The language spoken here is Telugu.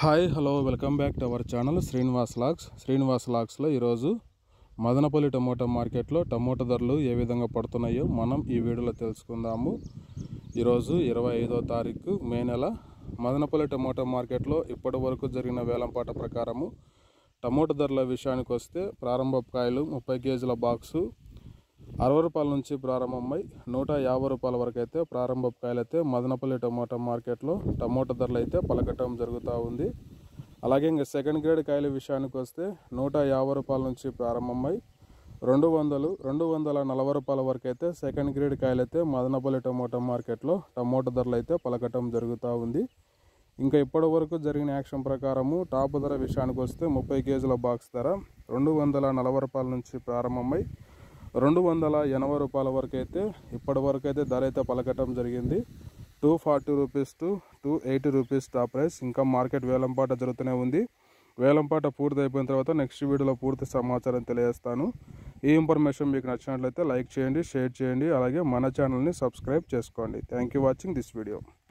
hi hello welcome back to our channel Srinivas logs Srinivas logs ఈరోజు మదనపల్లి టమోటా మార్కెట్లో టమోటా ధరలు ఏ విధంగా పడుతున్నాయో మనం ఈ వీడియోలో తెలుసుకుందాము ఈరోజు ఇరవై ఐదో తారీఖు మే నెల మదనపల్లి టమోటా మార్కెట్లో ఇప్పటి వరకు జరిగిన వేలంపాట ప్రకారము టమోటా ధరల విషయానికి వస్తే ప్రారంభ కాయలు ముప్పై కేజీల బాక్సు అరవై రూపాయల నుంచి ప్రారంభమై నూట యాభై రూపాయల వరకు అయితే ప్రారంభ కాయలు అయితే మదనపల్లి టమోటా మార్కెట్లో టమోటా ధరలు అయితే పలకటం జరుగుతూ ఉంది అలాగే ఇంకా సెకండ్ గ్రేడ్ కాయల విషయానికి వస్తే నూట యాభై రూపాయల నుంచి ప్రారంభమై రెండు వందలు రెండు వందల నలభై రూపాయల వరకు అయితే సెకండ్ గ్రేడ్ కాయలు అయితే మదనపల్లి టమోటా మార్కెట్లో టమోటా ధరలు అయితే పలకటం జరుగుతూ ఉంది ఇంకా ఇప్పటి వరకు జరిగిన యాక్షన్ ప్రకారము టాప్ ధర విషయానికి వస్తే ముప్పై కేజీల బాక్స్ ధర రెండు వందల నలభై రూపాయల నుంచి ప్రారంభమై రెండు వందల ఎనభై రూపాయల వరకు అయితే ఇప్పటి వరకు అయితే ధర అయితే పలకటం జరిగింది two forty rupees to two eighty rupees top price ఇంకా మార్కెట్ వేలంపాట జరుగుతూనే ఉంది వేలంపాట పూర్తి అయిపోయిన తర్వాత నెక్స్ట్ వీడియోలో పూర్తి సమాచారం తెలియజేస్తాను ఈ ఇన్ఫర్మేషన్ మీకు నచ్చినట్లయితే లైక్ చేయండి షేర్ చేయండి అలాగే మన ఛానల్ని సబ్స్క్రైబ్ చేసుకోండి thank you watching this video